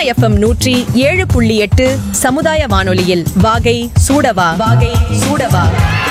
FM நூற்றி ஏழு புள்ளி எட்டு சமுதாய வானொலியில் வாகை சூடவா வாகை சூடவா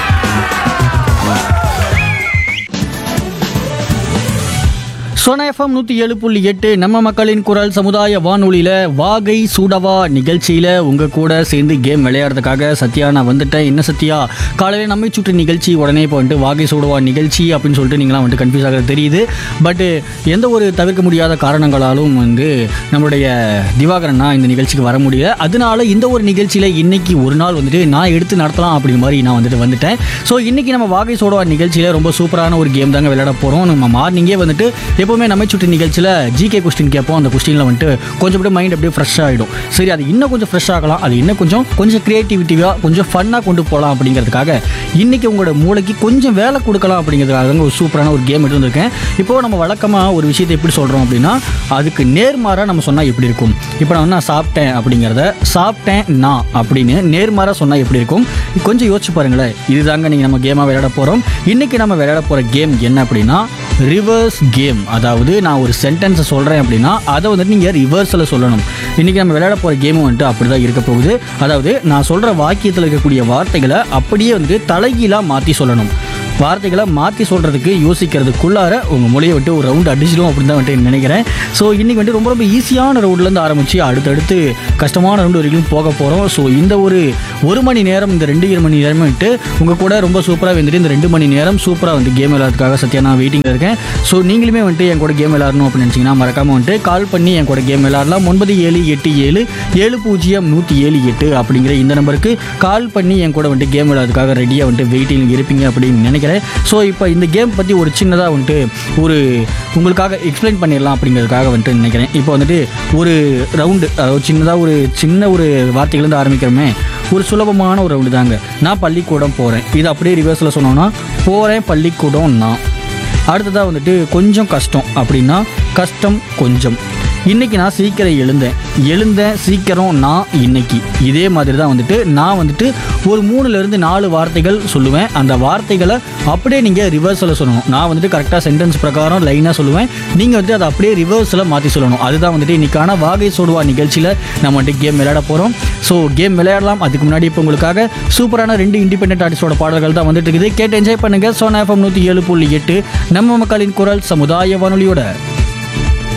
சோனா எஃப்எம் நூற்றி ஏழு புள்ளி எட்டு நம்ம மக்களின் குரல் சமுதாய வானொலியில் வாகை சூடவா நிகழ்ச்சியில் உங்கள் கூட சேர்ந்து கேம் விளையாடுறதுக்காக சத்யா நான் வந்துட்டேன் என்ன சத்யா காலையில் நம்மை சுற்று நிகழ்ச்சி உடனே இப்போ வந்துட்டு வாகை சூடவா நிகழ்ச்சி அப்படின்னு சொல்லிட்டு நீங்களாம் வந்துட்டு கன்ஃபியூஸ் ஆகிறது தெரியுது பட்டு எந்த ஒரு தவிர்க்க முடியாத காரணங்களாலும் வந்து நம்மளுடைய திவாகரன்னா இந்த நிகழ்ச்சிக்கு வர முடியல அதனால இந்த ஒரு நிகழ்ச்சியில் இன்னைக்கு ஒரு நாள் வந்துட்டு நான் எடுத்து நடத்தலாம் அப்படிங்கிற மாதிரி நான் வந்துட்டு வந்துட்டேன் ஸோ இன்னைக்கு நம்ம வாகை சோடவா நிகழ்ச்சியில் ரொம்ப சூப்பரான ஒரு கேம் தாங்க விளையாட போகிறோம் நம்ம மார்னிங்கே வந்துட்டு எப்போவுமே நம்ம சுற்றி நிகழ்ச்சியில் ஜிகே கொஸ்டின் கேட்போம் அந்த கொஸ்டினில் வந்துட்டு கொஞ்சம் அப்படியே மைண்ட் அப்படியே ஃப்ரெஷ் ஆகிடும் சரி அது இன்னும் கொஞ்சம் ஃப்ரெஷ் ஆகலாம் அது இன்னும் கொஞ்சம் கொஞ்சம் க்ரியேட்டிவிட்டியாக கொஞ்சம் ஃபன்னாக கொண்டு போகலாம் அப்படிங்கிறதுக்காக இன்னைக்கு உங்களோட மூளைக்கு கொஞ்சம் வேலை கொடுக்கலாம் அப்படிங்கிறதுக்காக தாங்க ஒரு சூப்பரான ஒரு கேம் எடுத்து வந்திருக்கேன் இப்போது நம்ம வழக்கமாக ஒரு விஷயத்தை எப்படி சொல்கிறோம் அப்படின்னா அதுக்கு நேர்மாறாக நம்ம சொன்னால் எப்படி இருக்கும் இப்போ நான் நான் சாப்பிட்டேன் அப்படிங்கிறத சாப்பிட்டேன் நான் அப்படின்னு நேர்மாறாக சொன்னால் எப்படி இருக்கும் கொஞ்சம் யோசிச்சு பாருங்களேன் இதுதாங்க நீங்கள் நம்ம கேமாக விளையாட போகிறோம் இன்றைக்கி நம்ம விளையாட போகிற கேம் என்ன அப்படின்னா ரிவர்ஸ் கேம் அதாவது நான் ஒரு சென்டென்ஸை சொல்கிறேன் அப்படின்னா அதை வந்துட்டு நீங்கள் ரிவர்ஸில் சொல்லணும் இன்றைக்கி நம்ம விளையாட போகிற கேமும் வந்துட்டு அப்படி தான் இருக்க போகுது அதாவது நான் சொல்கிற வாக்கியத்தில் இருக்கக்கூடிய வார்த்தைகளை அப்படியே வந்துட்டு தலைகீழாக மாற்றி சொல்லணும் வார்த்தைகளை மாற்றி சொல்கிறதுக்கு யோசிக்கிறதுக்குள்ளார உங்கள் மொழியை விட்டு ஒரு ரவுண்ட் அடிச்சிடும் அப்படின்னு தான் வந்துட்டு நினைக்கிறேன் ஸோ இன்றைக்கி வந்துட்டு ரொம்ப ரொம்ப ஈஸியான ரவுண்ட்லேருந்து ஆரம்பித்து அடுத்தடுத்து கஷ்டமான ரவுண்டு வரைக்கும் போக போகிறோம் ஸோ இந்த ஒரு ஒரு மணி நேரம் இந்த ரெண்டு இரு மணி நேரம் வந்துட்டு உங்கள் கூட ரொம்ப சூப்பராக வந்துட்டு இந்த ரெண்டு மணி நேரம் சூப்பராக வந்து கேம் விளையாடுறதுக்காக சத்யா நான் வெயிட்டிங்கில் இருக்கேன் ஸோ நீங்களுமே வந்துட்டு என் கூட கேம் விளையாடணும் அப்படின்னு நினச்சிங்கன்னா மறக்காமல் வந்துட்டு கால் பண்ணி என் கூட கேம் விளையாடலாம் ஒன்பது ஏழு எட்டு ஏழு ஏழு பூஜ்ஜியம் நூற்றி ஏழு எட்டு அப்படிங்கிற இந்த நம்பருக்கு கால் பண்ணி என் கூட வந்துட்டு கேம் விளையாடுறதுக்காக ரெடியாக வந்துட்டு வெயிட்டிங் இருப்பீங்க அப்படின்னு நினைக்கிறேன் ஸோ இப்போ இந்த கேம் பற்றி ஒரு சின்னதாக வந்துட்டு ஒரு உங்களுக்காக எக்ஸ்பிளைன் பண்ணிடலாம் அப்படிங்கிறதுக்காக வந்துட்டு நினைக்கிறேன் இப்போ வந்துட்டு ஒரு ரவுண்டு அதாவது சின்னதாக ஒரு சின்ன ஒரு வார்த்தைகள்லேருந்து ஆரம்பிக்கிறோமே ஒரு சுலபமான ஒரு ரவுண்டு தாங்க நான் பள்ளிக்கூடம் போகிறேன் இது அப்படியே ரிவர்ஸில் சொன்னோன்னா போகிறேன் பள்ளிக்கூடம் நான் அடுத்ததாக வந்துட்டு கொஞ்சம் கஷ்டம் அப்படின்னா கஷ்டம் கொஞ்சம் இன்னைக்கு நான் சீக்கிரம் எழுந்தேன் எழுந்தேன் சீக்கிரம் நான் இன்னைக்கு இதே மாதிரி தான் வந்துட்டு நான் வந்துட்டு ஒரு மூணுலேருந்து நாலு வார்த்தைகள் சொல்லுவேன் அந்த வார்த்தைகளை அப்படியே நீங்கள் ரிவர்ஸில் சொல்லணும் நான் வந்துட்டு கரெக்டாக சென்டென்ஸ் பிரகாரம் லைனாக சொல்லுவேன் நீங்கள் வந்துட்டு அதை அப்படியே ரிவர்ஸில் மாற்றி சொல்லணும் அதுதான் வந்துட்டு இன்னைக்கான வாகை சோடுவா நிகழ்ச்சியில் நம்ம வந்துட்டு கேம் விளையாட போகிறோம் ஸோ கேம் விளையாடலாம் அதுக்கு முன்னாடி இப்போ உங்களுக்காக சூப்பரான ரெண்டு இண்டிபெண்டன்ட் ஆர்டிஸ்டோட பாடல்கள் தான் வந்துட்டு இருக்குது கேட்டு என்ஜாய் பண்ணுங்கள் சோனா எஃப்எம் நூற்றி ஏழு புள்ளி எட்டு நம்ம மக்களின் குரல் சமுதாய வானொலியோட